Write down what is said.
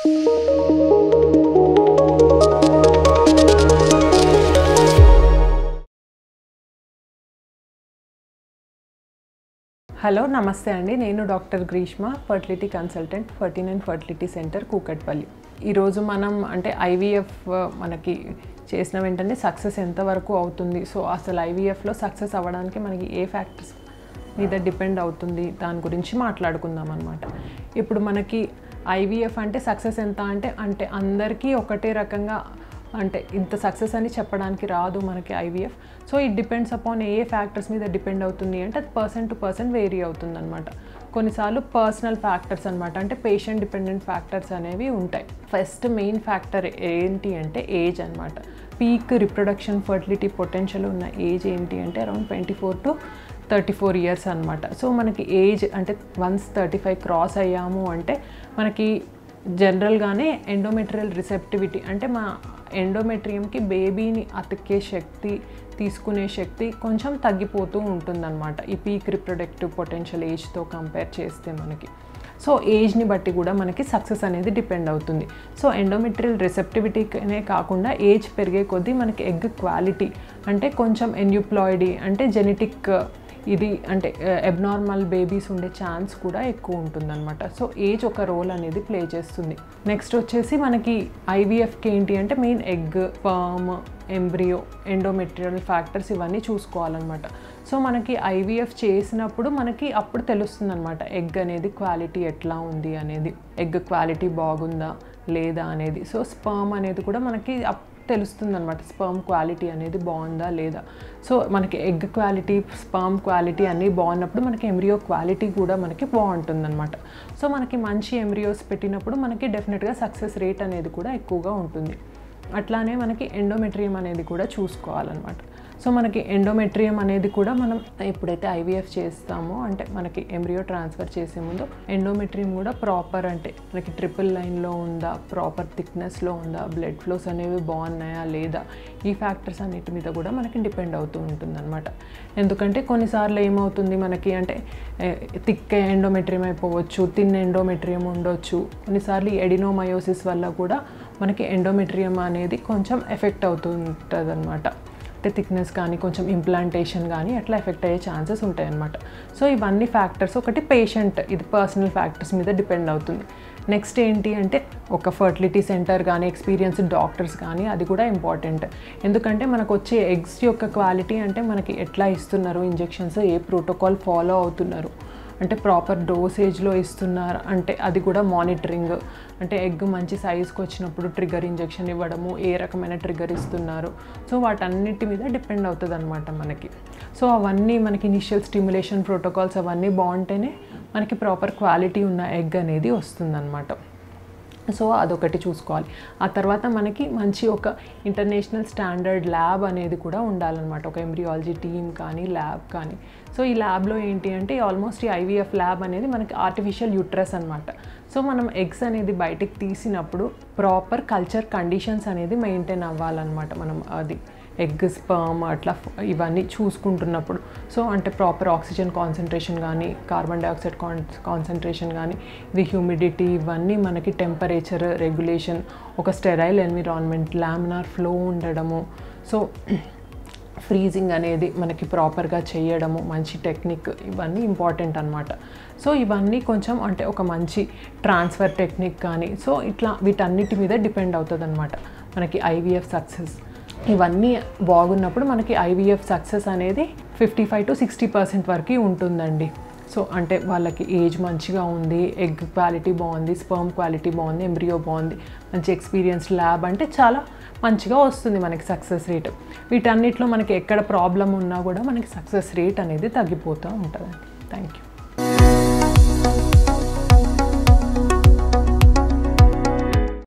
hello నమస్తే అండి నేను doctor Greeshma fertility consultant forty nine fertility centre Kukatpally ఈరోజు మనం అంటే ఐవీఎఫ్ మనకి చేసిన వెంటనే సక్సెస్ ఎంతవరకు అవుతుంది సో అసలు ఐవీఎఫ్లో సక్సెస్ అవ్వడానికి మనకి ఏ ఫ్యాక్టర్స్ మీద డిపెండ్ అవుతుంది దాని గురించి మాట్లాడుకుందాం అనమాట ఇప్పుడు మనకి ఐవీఎఫ్ అంటే సక్సెస్ ఎంత అంటే అంటే అందరికీ ఒకటే రకంగా అంటే ఇంత సక్సెస్ అని చెప్పడానికి రాదు మనకి IVF so it depends upon a factors మీద డిపెండ్ అవుతుంది అంటే అది పర్సన్ టు పర్సన్ వేరీ అవుతుంది అనమాట కొన్నిసార్లు పర్సనల్ ఫ్యాక్టర్స్ అనమాట అంటే పేషెంట్ డిపెండెంట్ ఫ్యాక్టర్స్ అనేవి ఉంటాయి ఫస్ట్ మెయిన్ ఫ్యాక్టర్ ఏంటి అంటే ఏజ్ అనమాట పీక్ రిప్రొడక్షన్ ఫర్టిలిటీ పొటెన్షియల్ ఉన్న ఏజ్ ఏంటి అంటే around twenty four to thirty four years అనమాట సో మనకి ఏజ్ అంటే వన్స్ థర్టీ ఫైవ్ క్రాస్ అయ్యాము అంటే మనకి జనరల్గానే ఎండోమెట్రియల్ రిసెప్టివిటీ అంటే మా ఎండోమెట్రియంకి బేబీని అతికే శక్తి తీసుకునే శక్తి కొంచెం తగ్గిపోతూ ఉంటుందన్నమాట ఈ పీక్ రిప్రొడక్టివ్ పొటెన్షియల్ ఏజ్తో కంపేర్ చేస్తే మనకి సో ఏజ్ని బట్టి కూడా మనకి సక్సెస్ అనేది డిపెండ్ అవుతుంది సో ఎండోమెట్రియల్ రిసెప్టివిటీనే కాకుండా ఏజ్ పెరిగే కొద్దీ మనకి ఎగ్ క్వాలిటీ అంటే కొంచెం ఎన్యూప్లాయిడీ అంటే జెనెటిక్ ఇది అంటే అబ్నార్మల్ బేబీస్ ఉండే ఛాన్స్ కూడా ఎక్కువ ఉంటుందన్నమాట సో ఏజ్ ఒక రోల్ అనేది ప్లే చేస్తుంది నెక్స్ట్ వచ్చేసి మనకి ఐవీఎఫ్కి ఏంటి అంటే main egg sperm embryo endometrial factors ఇవన్నీ చూసుకోవాలన్నమాట సో మనకి ఐవీఎఫ్ చేసినప్పుడు మనకి అప్పుడు తెలుస్తుంది అనమాట ఎగ్ అనేది క్వాలిటీ ఎట్లా ఉంది అనేది ఎగ్ క్వాలిటీ బాగుందా లేదా అనేది సో స్పర్మ్ అనేది కూడా మనకి అప్ తెలుస్తుంది అనమాట స్పర్మ్ క్వాలిటీ అనేది బాగుందా లేదా సో మనకి ఎగ్ క్వాలిటీ స్పర్మ్ క్వాలిటీ అన్నీ బాగున్నప్పుడు మనకి ఎంబ్రియో క్వాలిటీ కూడా మనకి బాగుంటుంది అనమాట సో మనకి మంచి ఎంబ్రియోస్ పెట్టినప్పుడు మనకి డెఫినెట్గా సక్సెస్ రేట్ అనేది కూడా ఎక్కువగా ఉంటుంది అట్లానే మనకి ఎండోమెట్రియం అనేది కూడా చూసుకోవాలన్నమాట సో మనకి ఎండోమెట్రియం అనేది కూడా మనం ఎప్పుడైతే ఐవీఎఫ్ చేస్తామో అంటే మనకి ఎంబ్రియో ట్రాన్స్ఫర్ చేసే ముందు ఎండోమెట్రియం కూడా ప్రాపర్ అంటే మనకి ట్రిపుల్ లైన్లో ఉందా ప్రాపర్ థిక్నెస్లో ఉందా బ్లడ్ ఫ్లోస్ అనేవి బాగున్నాయా లేదా ఈ ఫ్యాక్టర్స్ అన్నిటి మీద కూడా మనకి డిపెండ్ అవుతూ ఉంటుందన్నమాట ఎందుకంటే కొన్నిసార్లు ఏమవుతుంది మనకి అంటే థిక్ ఎండోమెట్రియం అయిపోవచ్చు తిన్ ఎండోమెట్రియం ఉండొచ్చు కొన్నిసార్లు ఎడినోమయోసిస్ వల్ల కూడా మనకి ఎండోమెట్రియం అనేది కొంచెం ఎఫెక్ట్ అవుతుంటుంది అనమాట అంటే థిక్నెస్ కానీ కొంచెం ఇంప్లాంటేషన్ కానీ అట్లా ఎఫెక్ట్ అయ్యే ఛాన్సెస్ ఉంటాయన్నమాట సో ఇవన్నీ ఫ్యాక్టర్స్ ఒకటి పేషెంట్ ఇది పర్సనల్ ఫ్యాక్టర్స్ మీద డిపెండ్ అవుతుంది నెక్స్ట్ ఏంటి అంటే ఒక ఫర్టిలిటీ సెంటర్ కానీ ఎక్స్పీరియన్స్ డాక్టర్స్ కానీ అది కూడా ఇంపార్టెంట్ ఎందుకంటే మనకు వచ్చే ఎగ్స్ యొక్క క్వాలిటీ అంటే మనకి ఎట్లా ఇస్తున్నారు ఇంజెక్షన్స్ ఏ ప్రోటోకాల్ ఫాలో అవుతున్నారు అంటే ప్రాపర్ డోసేజ్లో ఇస్తున్నారు అంటే అది కూడా మానిటరింగ్ అంటే ఎగ్ మంచి సైజ్కి వచ్చినప్పుడు ట్రిగర్ ఇంజెక్షన్ ఇవ్వడము ఏ రకమైన ట్రిగర్ ఇస్తున్నారు సో వాటన్నిటి మీద డిపెండ్ అవుతుంది అనమాట మనకి సో అవన్నీ మనకి ఇనిషియల్ స్టిమ్యులేషన్ ప్రోటోకాల్స్ అవన్నీ బాగుంటేనే మనకి ప్రాపర్ క్వాలిటీ ఉన్న ఎగ్ అనేది వస్తుందన్నమాట సో అదొకటి చూసుకోవాలి ఆ తర్వాత మనకి మంచి ఒక ఇంటర్నేషనల్ స్టాండర్డ్ ల్యాబ్ అనేది కూడా ఉండాలన్నమాట ఒక ఎంబ్రియాలజీ టీమ్ కానీ ల్యాబ్ కానీ సో ఈ ల్యాబ్లో ఏంటి అంటే ఆల్మోస్ట్ ఈ ఐవీఎఫ్ ల్యాబ్ అనేది మనకి ఆర్టిఫిషియల్ యూట్రస్ అనమాట సో మనం ఎగ్స్ అనేది బయటికి తీసినప్పుడు ప్రాపర్ కల్చర్ కండిషన్స్ అనేది మెయింటైన్ అవ్వాలన్నమాట మనం అది ఎగ్ స్పర్మ్ అట్లా ఇవన్నీ చూసుకుంటున్నప్పుడు సో అంటే ప్రాపర్ ఆక్సిజన్ కాన్సన్ట్రేషన్ కానీ కార్బన్ డైఆక్సైడ్ కాన్ కాన్సన్ట్రేషన్ కానీ ఇది హ్యూమిడిటీ ఇవన్నీ మనకి టెంపరేచర్ రెగ్యులేషన్ ఒక స్టెరైల్ ఎన్విరాన్మెంట్ లామినార్ ఫ్లో ఉండడము సో ఫ్రీజింగ్ అనేది మనకి ప్రాపర్గా చేయడము మంచి టెక్నిక్ ఇవన్నీ ఇంపార్టెంట్ అనమాట సో ఇవన్నీ కొంచెం అంటే ఒక మంచి ట్రాన్స్ఫర్ టెక్నిక్ కానీ సో ఇట్లా వీటన్నిటి మీద డిపెండ్ అవుతుంది అనమాట మనకి ఐవీఎఫ్ సక్సెస్ ఇవన్నీ బాగున్నప్పుడు మనకి ఐవీఎఫ్ సక్సెస్ అనేది fifty five to sixty percent వరకు ఉంటుందండి సో అంటే వాళ్ళకి ఏజ్ మంచిగా ఉంది ఎగ్ క్వాలిటీ బాగుంది స్పర్మ్ క్వాలిటీ బాగుంది ఎంబ్రియో బాగుంది మంచి ఎక్స్పీరియన్స్ ల్యాబ్ అంటే చాలా మంచిగా వస్తుంది మనకి సక్సెస్ రేట్ వీటన్నిటిలో మనకి ఎక్కడ ప్రాబ్లం ఉన్నా కూడా మనకి సక్సెస్ రేట్ అనేది తగ్గిపోతూ ఉంటుందండి థ్యాంక్ యూ